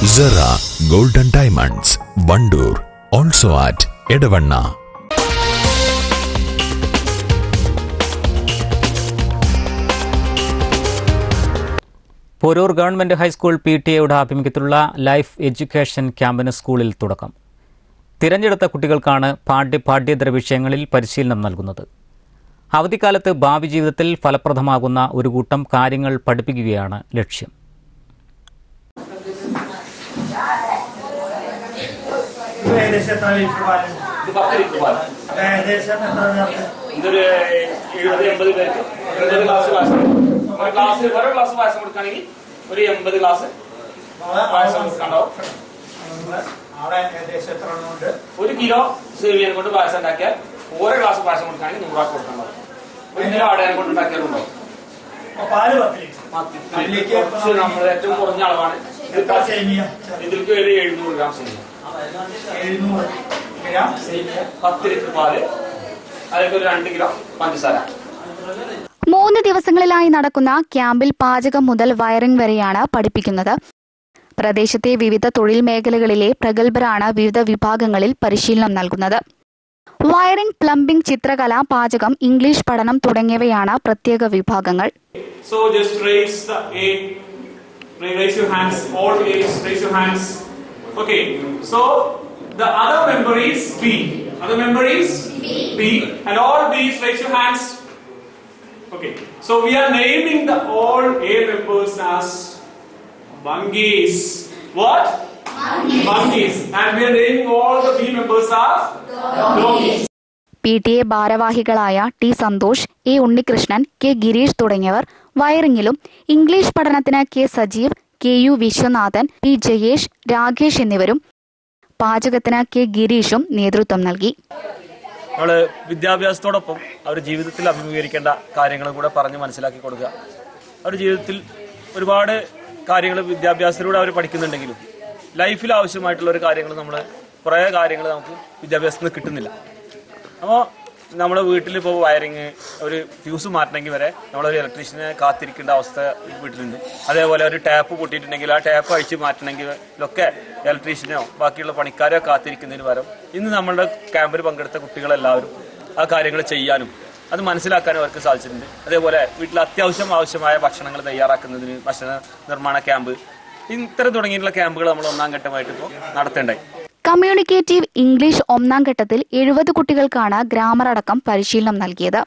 Cera golden diamonds Wandoor also at Edavanna Poroor government high school P T എയുടെ ആഭിമുഖ്യത്തിലുള്ള life education ക്യാമ്പിന് സ്കൂളിൽ തുടക്കം തിരഞ്ഞെടുത്ത കുട്ടികൾക്കാണ് പാഠ്യ പാഠ്യേതര വിഷയങ്ങളിൽ പരിശീലനം നൽകുന്നത് അവധിക്കാലത്ത് ഭാവി ജീവിതത്തിൽ ഫലപ്രദമാകുന്ന ഒരു കൂട്ടം കാര്യങ്ങൾ പഠിപ്പിക്കുകയാണ് ലക്ഷ്യം ഇത് ഏകദേശം എത്ര ലിറ്റർ പാല് ഇത് പത്ത് ലിറ്റർ പാൽ ഏകദേശം എത്ര നേരത്തെ ഇതൊരു എഴുപത് എൺപത് പേർക്ക് എൺപത് ഗ്ലാസ് പായസം ഒരു ഗ്ലാസ് ഓരോ ഗ്ലാസ് പായസം കൊടുക്കുകയാണെങ്കിൽ ഒരു എൺപത് ഗ്ലാസ് പായസം കൊടുക്കാണ്ടാവും നമ്മള് അവിടെ ഏകദേശം എത്ര എണ്ണം ഉണ്ട് ഒരു കിലോ സേവിയൻ കൊണ്ട് പായസം ഉണ്ടാക്കിയാൽ ഓരോ ഗ്ലാസ് പായസം കൊടുക്കുകയാണെങ്കിൽ നൂറാക്ക് കൊടുക്കാണ്ടാവും ഒരു കിലോ അടയാൻ കൊണ്ട് ഉണ്ടാക്കിയാലുണ്ടാവും അപ്പൊ പാല് പത്ത് ലിറ്റർ അതിലേക്ക് കുറച്ച് നമ്മൾ ഏറ്റവും കുറഞ്ഞ അളവാണ് ഇത് എത്ര സേമിയ ഇതിലേക്ക് ഒരു എഴുന്നൂറ് ഗ്രാം സേവിയ എഴുന്നൂറ് ഗ്രാം സേമിയ പത്ത് ലിറ്റർ പാല് അതിലേക്ക് ഒരു രണ്ട് കിലോ പഞ്ചസാര മൂന്ന് ദിവസങ്ങളിലായി നടക്കുന്ന ക്യാമ്പിൽ പാചകം മുതൽ വയറിംഗ് വരെയാണ് പഠിപ്പിക്കുന്നത് പ്രദേശത്തെ വിവിധ തൊഴിൽ മേഖലകളിലെ പ്രഗത്ഭരാണ് വിവിധ വിഭാഗങ്ങളിൽ പരിശീലനം നൽകുന്നത് വയറിംഗ് പ്ലംബിംഗ് ചിത്രകല പാചകം ഇംഗ്ലീഷ് പഠനം തുടങ്ങിയവയാണ് പ്രത്യേക വിഭാഗങ്ങൾ So just raise the A. Raise your hands. All A's, raise your hands. Okay. So the other member is B. Other member is B. B. And all B's, raise your hands. Okay. So we are naming the all A members as monkeys. What? Monkeys. And we are naming all the B members as donkeys. P T A ഭാരവാഹികളായ T Santhosh A Unnikrishnan K Gireesh തുടങ്ങിയവർ വയറിംഗിലും English പഠനത്തിന് K Sajeev K U Viswanathan P Jayesh Rakesh എന്നിവരും പാചകത്തിന് K ഗിരീഷും നേതൃത്വം നൽകി നമ്മൾ വിദ്യാഭ്യാസത്തോടൊപ്പം അവർ ജീവിതത്തിൽ അഭിമുഖീകരിക്കേണ്ട കാര്യങ്ങളും കൂടെ പറഞ്ഞ് മനസ്സിലാക്കി കൊടുക്കുക അവർ ജീവിതത്തിൽ ഒരുപാട് കാര്യങ്ങൾ വിദ്യാഭ്യാസത്തിലൂടെ അവർ പഠിക്കുന്നുണ്ടെങ്കിലും ലൈഫിൽ ആവശ്യമായിട്ടുള്ള ഒരു കാര്യങ്ങൾ നമ്മൾ കുറേ കാര്യങ്ങൾ നമുക്ക് വിദ്യാഭ്യാസത്തിൽ നിന്ന് കിട്ടുന്നില്ല അപ്പോൾ നമ്മുടെ വീട്ടിൽ ഇപ്പോൾ വയറിങ് ഒരു ഫ്യൂസ് മാറ്റണമെങ്കിൽ വരെ നമ്മളൊരു ഇലക്ട്രീഷ്യനെ കാത്തിരിക്കേണ്ട അവസ്ഥ വീട്ടിലുണ്ട് അതേപോലെ ഒരു ടാപ്പ് പൊട്ടിയിട്ടുണ്ടെങ്കിൽ ആ ടാപ്പ് അഴിച്ച് മാറ്റണമെങ്കിലൊക്കെ ഇലക്ട്രീഷ്യനെയോ ബാക്കിയുള്ള പണിക്കാരെയോ കാത്തിരിക്കുന്നതിന് പകരം ഇന്ന് നമ്മളുടെ ക്യാമ്പിൽ പങ്കെടുത്ത കുട്ടികളെല്ലാവരും ആ കാര്യങ്ങൾ ചെയ്യാനും അത് മനസ്സിലാക്കാനും അവർക്ക് സാധിച്ചിട്ടുണ്ട് അതേപോലെ വീട്ടിൽ അത്യാവശ്യം ആവശ്യമായ ഭക്ഷണങ്ങൾ തയ്യാറാക്കുന്നതിന് ഭക്ഷണ നിർമ്മാണ ക്യാമ്പ് ഇത്തരം തുടങ്ങിയിട്ടുള്ള ക്യാമ്പുകൾ നമ്മൾ ഒന്നാം ഘട്ടമായിട്ട് ഇപ്പോൾ നടത്തേണ്ടായി കമ്മ്യൂണിക്കേറ്റീവ് ഇംഗ്ലീഷ് ഒന്നാം ഘട്ടത്തിൽ എഴുപത് കുട്ടികൾക്കാണ് ഗ്രാമർ അടക്കം പരിശീലനം നൽകിയത്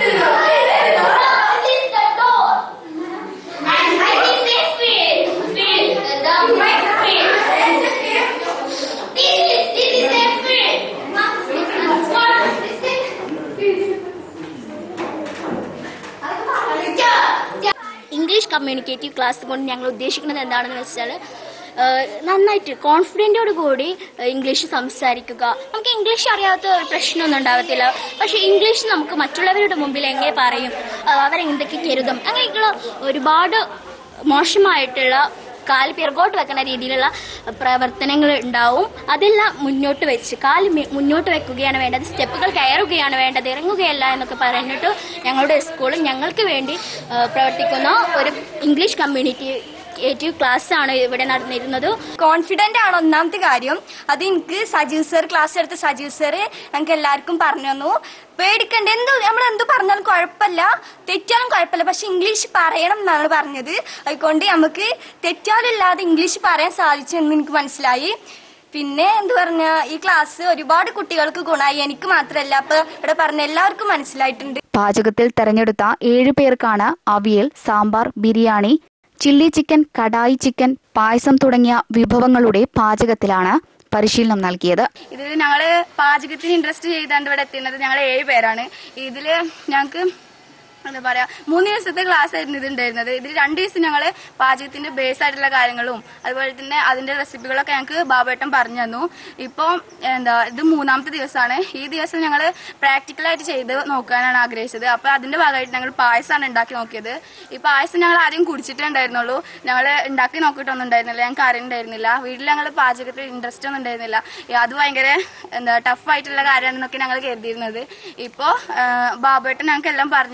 ഇംഗ്ലീഷ് കമ്മ്യൂണിക്കേറ്റീവ് ക്ലാസ് കൊണ്ട് ഞങ്ങൾ ഉദ്ദേശിക്കുന്നത് എന്താണെന്ന് വെച്ചാൽ ഏഹ്, നന്നായിട്ട് കോൺഫിഡൻറ്റോട് കൂടി ഏഹ്, ഇംഗ്ലീഷ് സംസാരിക്കുക നമുക്ക് ഇംഗ്ലീഷ് അറിയാത്ത ഒരു പ്രശ്നമൊന്നും ഉണ്ടാവത്തില്ല പക്ഷേ ഇംഗ്ലീഷ് നമുക്ക് മറ്റുള്ളവരുടെ മുമ്പിൽ എങ്ങനെ പറയും ഏഹ്, അവരെന്തൊക്കെ കരുതും അങ്ങനെയൊക്കെയുള്ള ഒരുപാട് മോശമായിട്ടുള്ള കാല് പിറകോട്ട് വെക്കുന്ന രീതിയിലുള്ള പ്രവർത്തനങ്ങൾ ഉണ്ടാവും അതെല്ലാം മുന്നോട്ട് വെച്ച് കാല് മി- മുന്നോട്ട് വെക്കുകയാണ് വേണ്ടത് സ്റ്റെപ്പുകൾ കയറുകയാണ് വേണ്ടത് ഇറങ്ങുകയല്ല എന്നൊക്കെ പറഞ്ഞിട്ട് ഞങ്ങളുടെ സ്കൂളിൽ ഞങ്ങൾക്ക് വേണ്ടി ആ, പ്രവർത്തിക്കുന്ന ഒരു ഇംഗ്ലീഷ് കമ്മ്യൂണിറ്റി ക്ലാസ് ആണ് ഇവിടെ നടന്നിരുന്നത് കോൺഫിഡന്റ് ആണ് ഒന്നാമത്തെ കാര്യം അത് എനിക്ക് സജീവ് സർ ക്ലാസ് എടുത്ത സജീവ് സർ ഞങ്ങൾക്ക് എല്ലാവർക്കും പറഞ്ഞു തന്നു പേടിക്കണ്ട എന്ത് നമ്മൾ എന്ത് പറഞ്ഞാലും കുഴപ്പമില്ല തെറ്റാലും കുഴപ്പമില്ല പക്ഷെ ഇംഗ്ലീഷ് പറയണം എന്നാണ് പറഞ്ഞത് അതുകൊണ്ട് നമുക്ക് തെറ്റാലില്ലാതെ ഇംഗ്ലീഷ് പറയാൻ സാധിച്ചെന്ന് എനിക്ക് മനസ്സിലായി പിന്നെ എന്ത് പറഞ്ഞ ഈ ക്ലാസ് ഒരുപാട് കുട്ടികൾക്ക് ഗുണമായി എനിക്ക് മാത്രമല്ല അപ്പൊ ഇവിടെ പറഞ്ഞ എല്ലാവർക്കും മനസ്സിലായിട്ടുണ്ട് പാചകത്തിൽ തെരഞ്ഞെടുത്ത ഏഴു പേർക്കാണ് avial sambar biryani chilli chicken kadai chicken payasam തുടങ്ങിയ വിഭവങ്ങളുടെ പാചകത്തിലാണ് പരിശീലനം നൽകിയത് ഇതിൽ ഞങ്ങള് പാചകത്തിന് ഇൻട്രസ്റ്റ് ചെയ്താണ്ട് ഇവിടെ എത്തുന്നത് ഞങ്ങൾ ഏഴ് പേരാണ് ഇതില് ഞങ്ങൾക്ക് എന്താ പറയാ മൂന്ന് ദിവസത്തെ ക്ലാസ് ആയിരുന്നു ഇത് ഉണ്ടായിരുന്നത് ഇതിൽ രണ്ട് ദിവസം ഞങ്ങള് പാചകത്തിന്റെ ബേസ് ആയിട്ടുള്ള കാര്യങ്ങളും അതുപോലെ തന്നെ അതിന്റെ റെസിപ്പികളൊക്കെ ഞങ്ങൾക്ക് ബാബേട്ടൻ പറഞ്ഞു തന്നു ഇപ്പോൾ എന്താ ഇത് മൂന്നാമത്തെ ദിവസമാണ് ഈ ദിവസം ഞങ്ങൾ പ്രാക്ടിക്കലായിട്ട് ചെയ്ത് നോക്കാനാണ് ആഗ്രഹിച്ചത് അപ്പോൾ അതിന്റെ ഭാഗമായിട്ട് ഞങ്ങൾ പായസമാണ് ഉണ്ടാക്കി നോക്കിയത് ഈ പായസം ഞങ്ങൾ ആദ്യം കുടിച്ചിട്ടേ ഉണ്ടായിരുന്നുള്ളൂ ഞങ്ങൾ ഉണ്ടാക്കി നോക്കിയിട്ടൊന്നും ഉണ്ടായിരുന്നില്ല ഞങ്ങൾക്ക് അറിയുന്നുണ്ടായിരുന്നില്ല വീട്ടിൽ ഞങ്ങൾ പാചകത്തിൽ ഇൻട്രസ്റ്റ് ഒന്നും ഉണ്ടായിരുന്നില്ല ഈ അത് ഭയങ്കര എന്താ ടഫ് ആയിട്ടുള്ള കാര്യമാണെന്നൊക്കെ ഞങ്ങൾ കരുതിയിരുന്നത് ഇപ്പോൾ ബാബേട്ടൻ ഞങ്ങൾക്ക് എല്ലാം പറഞ്ഞു തന്നു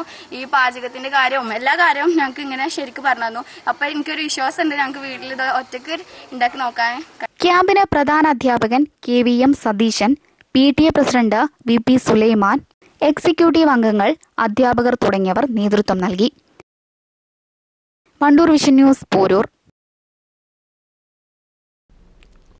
ഈ പാചകത്തിന്റെ കാര്യവും എല്ലാ കാര്യവും ഞങ്ങൾക്ക് ഇങ്ങനെ ശരിക്കും പറഞ്ഞു തന്നു അപ്പൊ എനിക്കൊരു വിശ്വാസം ഉണ്ട് ഞങ്ങൾക്ക് വീട്ടിൽ ഇത് ഒറ്റയ്ക്ക് ഉണ്ടാക്കി നോക്കാൻ ക്യാമ്പിന് പ്രധാന അധ്യാപകൻ K V M Satheesan P T A president V P Sulaiman executive അംഗങ്ങൾ അധ്യാപകർ തുടങ്ങിയവർ നേതൃത്വം നൽകി വണ്ടൂർ വിഷൻ ന്യൂസ് പോരൂർ